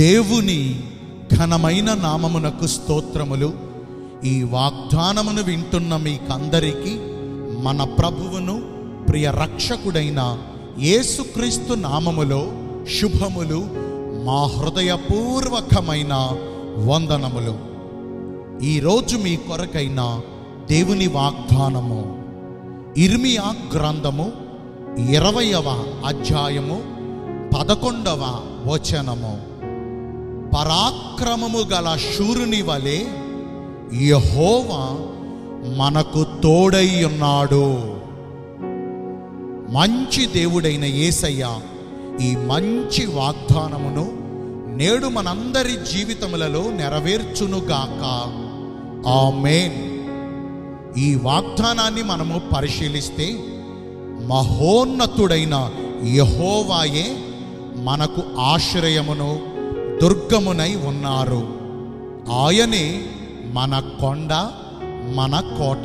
దేవుని ఘనమైన నామమునకు స్తోత్రములు ఈ వాగ్దానమును వింటున్న మీకందరికీ మన ప్రభువును ప్రియ రక్షకుడైన యేసుక్రీస్తు నామములో శుభములు మా హృదయపూర్వకమైన వందనములు ఈరోజు మీ కొరకైన దేవుని వాగ్దానము ఇర్మియా గ్రంథము ఇరవయవ అధ్యాయము పదకొండవ వచనము పరాక్రమము గల శూరుని వలె యహోవా మనకు తోడై ఉన్నాడు మంచి దేవుడైన యేసయ్య ఈ మంచి వాగ్దానమును నేడు మనందరి జీవితములలో నెరవేర్చునుగాక ఆమేన్ ఈ వాగ్దానాన్ని మనము పరిశీలిస్తే మహోన్నతుడైన యహోవాయే మనకు ఆశ్రయమును దుర్గమునై ఉన్నారు ఆయనే మన కొండ మన కోట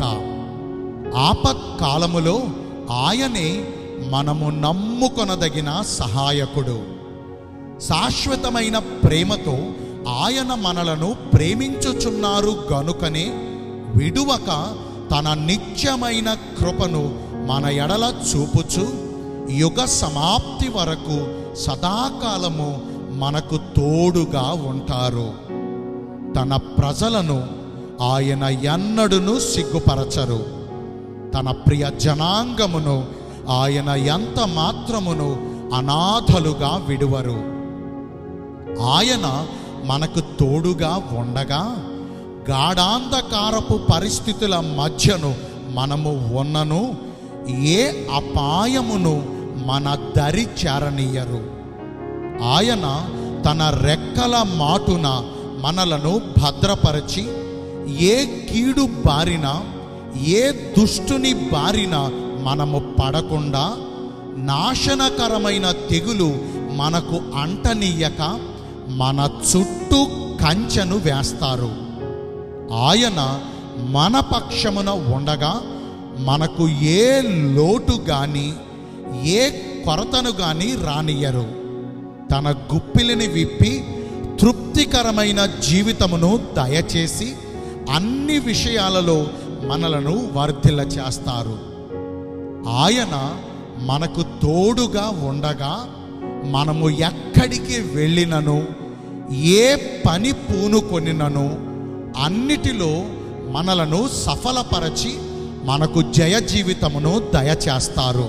ఆపత్కాలములో ఆయనే మనము నమ్ముకొనదగిన సహాయకుడు శాశ్వతమైన ప్రేమతో ఆయన మనలను ప్రేమించుచున్నారు గనుకనే విడువక తన నిత్యమైన కృపను మన ఎడల చూపుచు యుగ సమాప్తి వరకు సదాకాలము మనకు తోడుగా ఉంటారు తన ప్రజలను ఆయన ఎన్నడును సిగ్గుపరచరు తన ప్రియ జనాంగమును ఆయన ఎంత మాత్రమును అనాథలుగా విడువరు ఆయన మనకు తోడుగా ఉండగా గాఢాంధకారపు పరిస్థితుల మధ్యను మనము ఉన్నను ఏ అపాయమును మన దరి చేరనీయరు ఆయన తన రెక్కల మాటున మనలను భద్రపరచి ఏ కీడు బారిన ఏ దుష్టుని బారిన మనము పడకుండా నాశనకరమైన తెగులు మనకు అంటనీయక మన చుట్టూ కంచెను వేస్తారు ఆయన మన పక్షమున ఉండగా మనకు ఏ లోటు గాని ఏ కొరతను గాని రానియరు తన గుప్పిలిని విప్పి తృప్తికరమైన జీవితమును దయచేసి అన్ని విషయాలలో మనలను వర్ధిల్ల చేస్తారు ఆయన మనకు తోడుగా ఉండగా మనము ఎక్కడికి వెళ్ళినను ఏ పని పూనుకొనినను అన్నిటిలో మనలను సఫలపరచి మనకు జయ జీవితమును దయచేస్తారు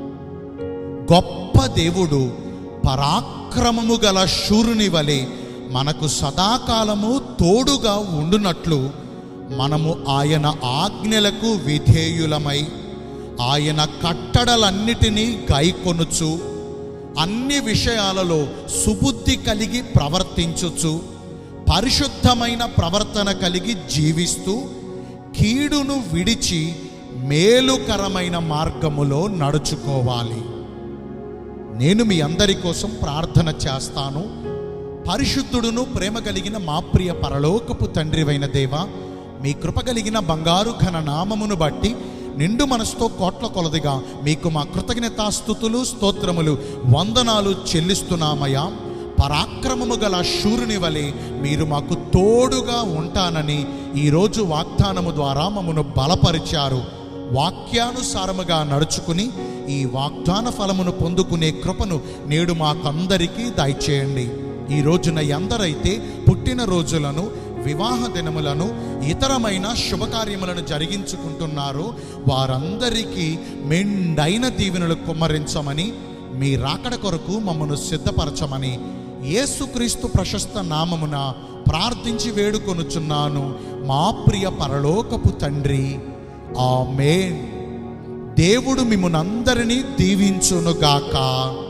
గొప్ప దేవుడు పరాక్రమము గల శూరుని వలె మనకు సదాకాలము తోడుగా ఉండునట్లు మనము ఆయన ఆజ్ఞలకు విధేయులమై ఆయన కట్టడలన్నిటినీ గైకొనుచు అన్ని విషయాలలో సుబుద్ధి కలిగి ప్రవర్తించుచు పరిశుద్ధమైన ప్రవర్తన కలిగి జీవిస్తూ కీడును విడిచి మేలుకరమైన మార్గములో నడుచుకోవాలి నేను మీ అందరి కోసం ప్రార్థన చేస్తాను పరిశుద్ధుడును ప్రేమ కలిగిన మా ప్రియ పరలోకపు తండ్రివైన దేవ మీ కృప కలిగిన బంగారు ఘన నామమును బట్టి నిండు మనసుతో కోట్ల కొలదిగా మీకు మా కృతజ్ఞతాస్థుతులు స్తోత్రములు వందనాలు చెల్లిస్తున్నామయ్యా పరాక్రమము గల శూరుని వలె మీరు మాకు తోడుగా ఉంటానని ఈరోజు వాగ్దానము ద్వారా మమ్మను బలపరిచారు వాక్యానుసారముగా నడుచుకుని ఈ వాగ్దాన ఫలమును పొందుకునే కృపను నేడు మాకందరికీ దయచేయండి ఈ రోజున ఎందరైతే పుట్టిన రోజులను వివాహ దినములను ఇతరమైన శుభకార్యములను జరిగించుకుంటున్నారో వారందరికీ మెండైన దీవెనలు కుమ్మరించమని మీ రాకడ కొరకు మమ్మను సిద్ధపరచమని యేసుక్రీస్తు ప్రశస్త నామమున ప్రార్థించి వేడుకొనుచున్నాను మా ప్రియ పరలోకపు తండ్రి ఆమేన్ దేవుడు మిమ్మల్ని అందరినీ దీవించునుగాక